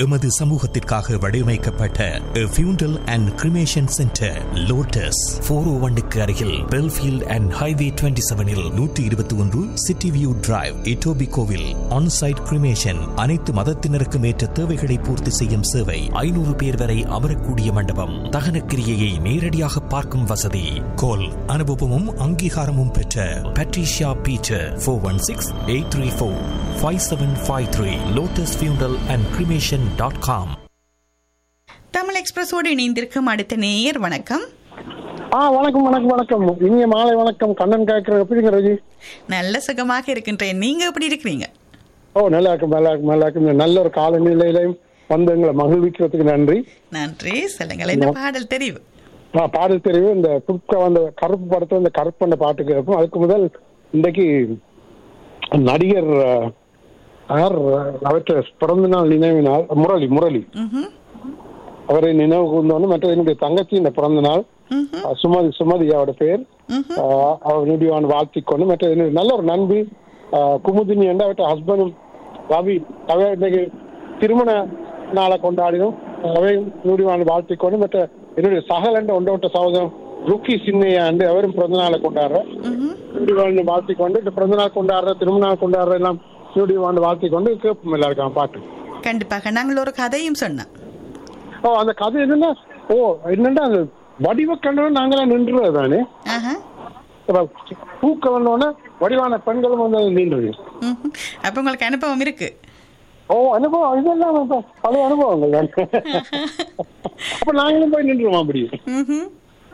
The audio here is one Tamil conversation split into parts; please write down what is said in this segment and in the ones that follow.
எமது சமூகத்திற்காக வடிவமைக்கப்பட்ட funeral and cremation centre Lotus four o ஒன்னுக்கு அருகில் பெல்ஃபீல்ட் அண்ட் ஹைவே டுவெண்ட்டி செவனில் நூற்றி இருபத்தி ஒன்று சிட்டி வியூ டிரைவ் இட்டோபி கோவில் ஆன்சைட் கிரிமேஷன் அனைத்து மதத்தினருக்கும் ஏற்ற தேவைகளை பூர்த்தி செய்யும் சேவை ஐநூறு பேர் வரை அமரக்கூடிய மண்டபம் தகனக்கிரியையை நேரடியாக பார்க்கும் வசதி கோல் அனுபவமும் அங்கீகாரமும் பெற்ற Patricia Beecher four one six eight three four five seven five three Lotus funeral and cremation dot com Tamil எக்ஸ்பிரஸோடு இணைந்திருக்கும் அடுத்த நேயர் வணக்கம் ஆ வணக்கம் வணக்கம் வணக்கம் இனிய மாலை வணக்கம் கண்ணன் கேட்கிற எப்படிங்க ரஜி நல்ல சுகமாக இருக்கின்றேன் நீங்க எப்படி இருக்கிறீங்க ஓ நல்லா இருக்கும் நல்லா இருக்கும் நல்லா இருக்கும் நல்ல ஒரு காலநிலையிலையும் வந்து எங்களை மகிழ்விக்கிறதுக்கு நன்றி நன்றி சொல்லுங்கள் என்ன பாடல் தெரிவு ஆ, பாடல் தெரிவு இந்த புக்க வந்த கருப்பு படத்துல இந்த கருப்பண்ண பாட்டு கேட்போம் அதுக்கு முதல் இன்றைக்கு நடிகர் அஹ், யார் அவற்றை பிறந்த நாள் நினைவு நாள் முரளி முரளி ம்ஹும். அவரை நினைவு கூர்ந்தோன்னு மற்ற என்னுடைய தங்கச்சி இந்த பிறந்த நாள் ம்ஹும். அஹ், சுமதி சுமதி அவரோட பேர் ம்ஹும். ஆஹ் அவர் நுடிவான் வாழ்த்திக்கொண்டு மற்ற என்னுடைய நல்ல ஒரு நண்பி ஆஹ் குமுதினி என்ற அவற்றை ஹஸ்பண்டும் ரவி அவை இன்னைக்கு திருமண நாளை கொண்டாடினோம் அவை நுடிவான் வாழ்த்திக்கொண்டு மற்ற என்னுடைய சகல் என்ற ஒன்றோட்ட சகோதரம் ருக்கி சின்னையா என்று அவரும் பிறந்த நாளை கொண்டாடுறோம் ம்ஹும். நுடிவான் வாழ்த்திக்கொண்டு இந்த பிறந்த நாள் கொண்டாடுற திருமண நாள் கொண்டாடுற எல்லாம் நுடிவான் வாழ்த்திக்கொண்டு கேட்போம் எல்லாருக்கும் பாட்டு கண்டிப்பாக நாங்கள் ஒரு கதையும் சொன்னோம் ஓ அந்த கதை என்னன்னா ஓ என்னன்னா அந்த வடிவ கண்டவன் நாங்களாம் நின்றுறது தானே ஆஹா. பூக்க வந்தோடனே வடிவான பெண்களும் வந்து அது நின்றுது ம்ஹும். அப்ப உங்களுக்கு அனுபவம் இருக்கு ஓ அனுபவம் இதெல்லாம் இப்ப பல அனுபவங்கள் தான் அப்ப நாங்களும் போய் நின்றுவோம் அப்படி ம்ஹும்.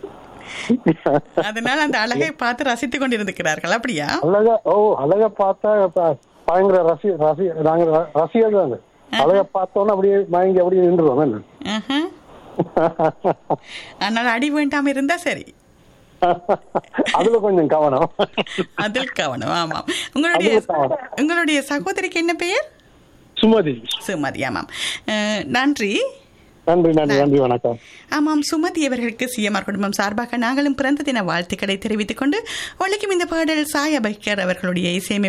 அதனால அந்த அழகை பார்த்து ரசித்துக் கொண்டிருக்கிறார்கள் அப்படியா அழகா ஓ அழகா பார்த்தா இப்ப பயங்கர ரசி ரசி நாங்க ர- ரசிகர் தாங்க அழகா பார்த்தோன்னா அப்படியே மயங்கி அப்படியே நின்றுவோம் என்ன ஆஹா. ஆனால் அடி வேண்டாம இருந்தா சரி அதுல கொஞ்சம் கவனம் அதில் கவனம் ஆமாம் உங்களுடைய அதில் கவனம். உங்களுடைய சகோதரிக்கு என்ன பெயர் சுமதி சுமதி ஆமாம் அஹ், நன்றி நன்றி நன்றி நன்றி வணக்கம் ஆமாம் சுமதி அவர்களுக்கு சிஎம்ஆர் குடும்பம் சார்பாக நாங்களும் பிறந்த தின வாழ்த்துக்களை தெரிவித்துக் கொண்டு ஒழிக்கும் இந்த பாடல் சாய் அபைக்கர் அவர்களுடைய இசையமை